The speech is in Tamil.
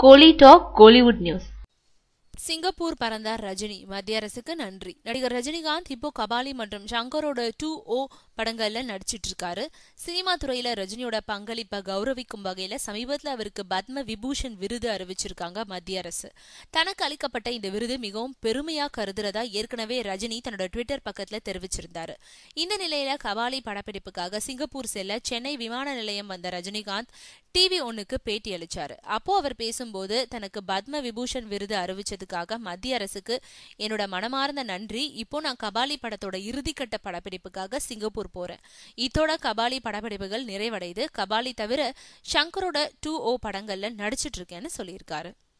கோலி டாக் கோலிவுட் நியூஸ் சிங்கப்பூர் பறந்தார் ரஜினி மத்திய அரசுக்கு நன்றி நடிகர் ரஜினிகாந்த் இப்போ கபாலி மற்றும் ஷங்கரோட டூ ஓ படங்கள்ல நடிச்சிட்டு இருக்காரு சினிமா துறையில ரஜினியோட பங்களிப்பை கௌரவிக்கும் வகையில சமீபத்துல அவருக்கு பத்ம விபூஷன் விருது அறிவிச்சிருக்காங்க மத்திய அரசு தனக்கு அளிக்கப்பட்ட இந்த விருது மிகவும் பெருமையா கருதுறதா ஏற்கனவே ரஜினி தன்னோட ட்விட்டர் பக்கத்துல தெரிவிச்சிருந்தாரு இந்த நிலையில கபாலி படப்பிடிப்புக்காக சிங்கப்பூர் செல்ல சென்னை விமான நிலையம் வந்த ரஜினிகாந்த் டிவி ஒன்னுக்கு பேட்டி அளிச்சாரு அப்போ அவர் பேசும்போது தனக்கு பத்ம விபூஷன் விருது அறிவிச்சதுக்காக மத்திய அரசுக்கு என்னோட மனமார்ந்த நன்றி இப்போ நான் கபாலி படத்தோட இறுதிக்கட்ட படப்பிடிப்புக்காக சிங்கப்பூர் போறேன் இதோட கபாலி படப்பிடிப்புகள் நிறைவடைது கபாலி தவிர ஷங்கரோட டூ ஓ படங்கள்ல நடிச்சிட்டு இருக்கேன்னு சொல்லியிருக்காரு